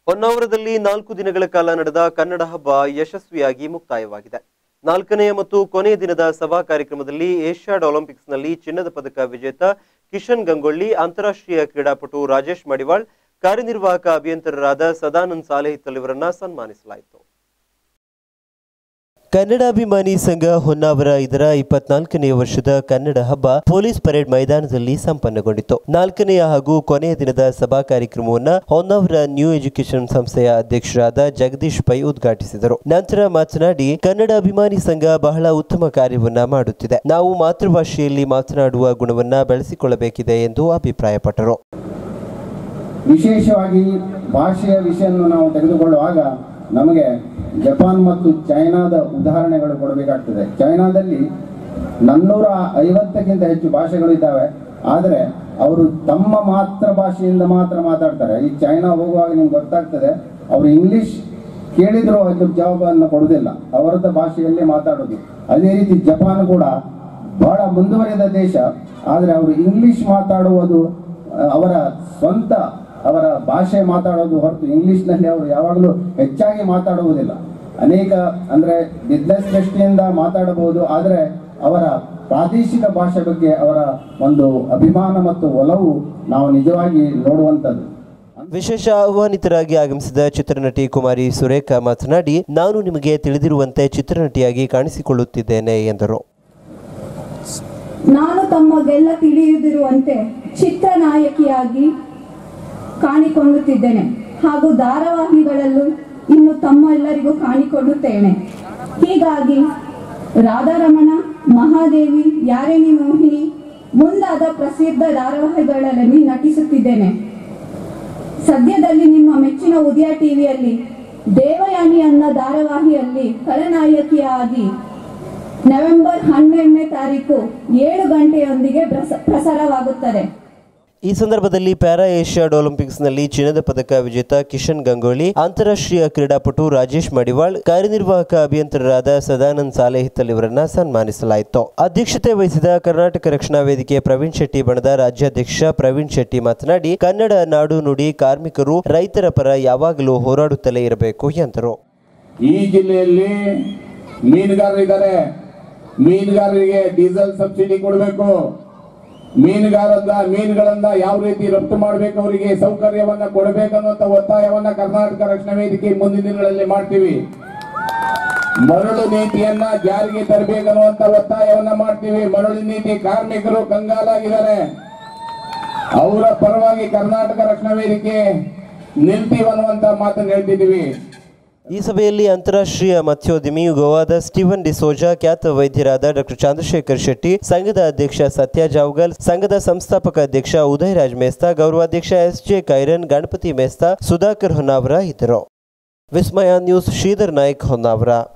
ಹೊನ್ನಾವರದಲ್ಲಿ ನಾಲ್ಕು ದಿನಗಳ ಕಾಲ ನಡೆದ ಕನ್ನಡ ಹಬ್ಬ ಯಶಸ್ವಿಯಾಗಿ ಮುಕ್ತಾಯವಾಗಿದೆ ನಾಲ್ಕನೆಯ ಮತ್ತು ಕೊನೆಯ ದಿನದ ಸಭಾ ಕಾರ್ಯಕ್ರಮದಲ್ಲಿ ಏಷ್ಯಾಡ್ ಒಲಿಂಪಿಕ್ಸ್ನಲ್ಲಿ ಚಿನ್ನದ ಪದಕ ವಿಜೇತ ಕಿಶನ್ ಗಂಗೊಳ್ಳಿ ಅಂತಾರಾಷ್ಟ್ರೀಯ ಕ್ರೀಡಾಪಟು ರಾಜೇಶ್ ಮಡಿವಾಳ್ ಕಾರ್ಯನಿರ್ವಾಹಕ ಅಭಿಯಂತರರಾದ ಸದಾನಂದ್ ಸಾಲೇಹಿತ್ತಲ್ ಇವರನ್ನ ಸನ್ಮಾನಿಸಲಾಯಿತು ಕನ್ನಡಾಭಿಮಾನಿ ಸಂಘ ಹೊನ್ನಾವರ ಇದರ ಇಪ್ಪತ್ನಾಲ್ಕನೆಯ ವರ್ಷದ ಕನ್ನಡ ಹಬ್ಬ ಪೊಲೀಸ್ ಪರೇಡ್ ಮೈದಾನದಲ್ಲಿ ಸಂಪನ್ನಗೊಂಡಿತು ನಾಲ್ಕನೆಯ ಹಾಗೂ ಕೊನೆಯ ದಿನದ ಸಭಾ ಕಾರ್ಯಕ್ರಮವನ್ನು ಹೊನ್ನಾವರ ನ್ಯೂ ಎಜುಕೇಷನ್ ಸಂಸ್ಥೆಯ ಅಧ್ಯಕ್ಷರಾದ ಜಗದೀಶ್ ಪೈ ಉದ್ಘಾಟಿಸಿದರು ನಂತರ ಮಾತನಾಡಿ ಕನ್ನಡಾಭಿಮಾನಿ ಸಂಘ ಬಹಳ ಉತ್ತಮ ಕಾರ್ಯವನ್ನ ಮಾಡುತ್ತಿದೆ ನಾವು ಮಾತೃಭಾಷೆಯಲ್ಲಿ ಮಾತನಾಡುವ ಗುಣವನ್ನ ಬೆಳೆಸಿಕೊಳ್ಳಬೇಕಿದೆ ಎಂದು ಅಭಿಪ್ರಾಯಪಟ್ಟರು ವಿಶೇಷವಾಗಿ ಭಾಷೆಯ ವಿಷಯವನ್ನು ನಾವು ತೆಗೆದುಕೊಳ್ಳುವಾಗ ನಮಗೆ ಜಪಾನ್ ಮತ್ತು ಚೈನಾದ ಉದಾಹರಣೆಗಳು ಕೊಡಬೇಕಾಗ್ತದೆ ಚೈನಾದಲ್ಲಿ ನಾನ್ನೂರ ಐವತ್ತಕ್ಕಿಂತ ಹೆಚ್ಚು ಭಾಷೆಗಳು ಇದ್ದಾವೆ ಆದರೆ ಅವರು ತಮ್ಮ ಮಾತೃ ಭಾಷೆಯಿಂದ ಮಾತ್ರ ಮಾತಾಡ್ತಾರೆ ಈ ಚೈನಾ ಹೋಗುವಾಗ ನಿಮ್ಗೆ ಗೊತ್ತಾಗ್ತದೆ ಅವರು ಇಂಗ್ಲಿಷ್ ಕೇಳಿದ್ರು ಅದಕ್ಕೆ ಜವಾಬನ್ನು ಕೊಡುವುದಿಲ್ಲ ಅವರದ್ದ ಭಾಷೆಯಲ್ಲೇ ಮಾತಾಡೋದು ಅದೇ ರೀತಿ ಜಪಾನ್ ಕೂಡ ಬಹಳ ಮುಂದುವರಿದ ದೇಶ ಆದರೆ ಅವರು ಇಂಗ್ಲಿಷ್ ಮಾತಾಡುವುದು ಆ, ಅವರ ಸ್ವಂತ ಅವರ ಭಾಷೆ ಮಾತಾಡೋದು ಹೊರತು ಇಂಗ್ಲಿಷ್ನಲ್ಲಿ ಅವರು ಯಾವಾಗಲೂ ಹೆಚ್ಚಾಗಿ ಮಾತಾಡುವುದಿಲ್ಲ ಅನೇಕ ಅಂದರೆ ಬಿಸ್ನೆಸ್ ದೃಷ್ಟಿಯಿಂದ ಮಾತಾಡಬಹುದು ಆದರೆ ಅವರ ಪ್ರಾದೇಶಿಕ ಭಾಷೆ ಬಗ್ಗೆ ಅವರ ಒಂದು ಅಭಿಮಾನ ಮತ್ತು ಒಲವು ನಾವು ನಿಜವಾಗಿ ನೋಡುವಂಥದ್ದು ವಿಶೇಷ ಆಹ್ವಾನಿತರಾಗಿ ಆಗಮಿಸಿದ ಚಿತ್ರನಟಿ ಕುಮಾರಿ ಸುರೇಖಾ ಮಾತನಾಡಿ ನಾನು ನಿಮಗೆ ತಿಳಿದಿರುವಂತೆ ಚಿತ್ರನಟಿಯಾಗಿ ಕಾಣಿಸಿಕೊಳ್ಳುತ್ತಿದ್ದೇನೆ ಎಂದರು ನಾನು ತಮಗೆಲ್ಲ ತಿಳಿದಿರುವಂತೆ ಚಿತ್ರನಾಯಕಿಯಾಗಿ ಕಾಣಿಕೊಳ್ಳುತ್ತಿದ್ದೇನೆ ಹಾಗೂ ಧಾರಾವಾಹಿಗಳಲ್ಲೂ ಇನ್ನು ತಮ್ಮೆಲ್ಲರಿಗೂ ಕಾಣಿಕೊಳ್ಳುತ್ತೇನೆ ಹೀಗಾಗಿ ರಾಧಾರಮಣ ಮಹಾದೇವಿ ಯಾರೇನಿ ಮೋಹಿನಿ ಮುಂದಾದ ಪ್ರಸಿದ್ಧ ಧಾರಾವಾಹಿಗಳಲ್ಲಿ ನಟಿಸುತ್ತಿದ್ದೇನೆ ಸದ್ಯದಲ್ಲಿ ನಿಮ್ಮ ಮೆಚ್ಚಿನ ಉದಯ ಟಿವಿಯಲ್ಲಿ ದೇವಯಾನಿ ಅನ್ನೋ ಧಾರಾವಾಹಿಯಲ್ಲಿ ಖಳನಾಯಕಿಯಾಗಿ ನವೆಂಬರ್ ಹನ್ನೆರಡನೇ ತಾರೀಕು ಏಳು ಗಂಟೆಯೊಂದಿಗೆ ಪ್ರಸ- ಪ್ರಸಾರವಾಗುತ್ತದೆ ಈ ಸಂದರ್ಭದಲ್ಲಿ ಪ್ಯಾರಾ ಏಷ್ಯಾಡ್ ಒಲಿಂಪಿಕ್ಸ್ನಲ್ಲಿ ಚಿನ್ನದ ಪದಕ ವಿಜೇತ ಕಿಶನ್ ಗಂಗೋಳಿ ಅಂತಾರಾಷ್ಟ್ರೀಯ ಕ್ರೀಡಾಪಟು ರಾಜೇಶ್ ಮಡಿವಾಳ್ ಕಾರ್ಯನಿರ್ವಾಹಕ ಅಭಿಯಂತರರಾದ ಸದಾನಂದ್ ಸಾಲೇಹಿತ್ತಲ್ ಇವರನ್ನ ಸನ್ಮಾನಿಸಲಾಯಿತು ಅಧ್ಯಕ್ಷತೆ ವಹಿಸಿದ ಕರ್ನಾಟಕ ರಕ್ಷಣಾ ವೇದಿಕೆ ಪ್ರವೀಣ್ ಶೆಟ್ಟಿ ಬಣದ ರಾಜ್ಯಾಧ್ಯಕ್ಷ ಪ್ರವೀಣ್ ಶೆಟ್ಟಿ ಮಾತನಾಡಿ ಕನ್ನಡ ನಾಡು ನುಡಿ ಕಾರ್ಮಿಕರು ರೈತರ ಪರ ಯಾವಾಗಲೂ ಹೋರಾಡುತ್ತಲೇ ಇರಬೇಕು ಎಂದರು ಈ ಜಿಲ್ಲೆಯಲ್ಲಿ ಮೀನುಗಾರರಿದ್ದಾರೆ ಮೀನುಗಾರರಿಗೆ ಡೀಸೆಲ್ ಸಬ್ಸಿಡಿ ಕೊಡಬೇಕು ಮೀನುಗಾರದ ಮೀನುಗಳನ್ನ ಯಾವ ರೀತಿ ರಫ್ತು ಮಾಡಬೇಕು ಅವರಿಗೆ ಸೌಕರ್ಯವನ್ನ ಕೊಡಬೇಕನ್ನುವಂತ ಒತ್ತಾಯವನ್ನ ಕರ್ನಾಟಕ ರಕ್ಷಣಾ ವೇದಿಕೆ ಮುಂದಿನ ದಿನಗಳಲ್ಲಿ ಮಾಡ್ತೀವಿ ಮರಳು ನೀತಿಯನ್ನ ಜಾರಿಗೆ ತರಬೇಕನ್ನುವಂತ ಒತ್ತಾಯವನ್ನ ಮಾಡ್ತೀವಿ ಮರಳು ನೀತಿ ಕಾರ್ಮಿಕರು ಕಂಗಾಲಾಗಿದ್ದಾರೆ ಅವರ ಪರವಾಗಿ ಕರ್ನಾಟಕ ರಕ್ಷಣಾ ವೇದಿಕೆ ನಿಲ್ತೀವಿ ಅನ್ನುವಂತ ಮಾತನ್ನ ಹೇಳ್ತಿದ್ದೀವಿ ಈ ಸಭೆಯಲ್ಲಿ ಅಂತಾರಾಷ್ಟ್ರೀಯ ಮತ್ಸ್ಯೋದ್ಯಮಿ ಗೋವಾದ ಸ್ಟೀವನ್ ಡಿಸೋಜಾ ಖ್ಯಾತ ವೈದ್ಯರಾದ ಡಾಕ್ಟರ್ ಚಂದ್ರಶೇಖರ್ ಶೆಟ್ಟಿ ಸಂಘದ ಅಧ್ಯಕ್ಷ ಸತ್ಯ ಜಾವ್ಗಲ್ ಸಂಘದ ಸಂಸ್ಥಾಪಕ ಅಧ್ಯಕ್ಷ ಉದಯ್ ರಾಜ್ ಮೇಸ್ತಾ ಗೌರವಾಧ್ಯಕ್ಷ ಎಸ್ ಜೆ ಕೈರನ್ ಗಣಪತಿ ಮೇಸ್ತಾ ಸುಧಾಕರ್ ಹೊನ್ನಾವರ ಇದ್ದರು ವಿಸ್ಮಯ ನ್ಯೂಸ್ ಶ್ರೀಧರ್ ನಾಯ್ಕ್ ಹೊನ್ನಾವರ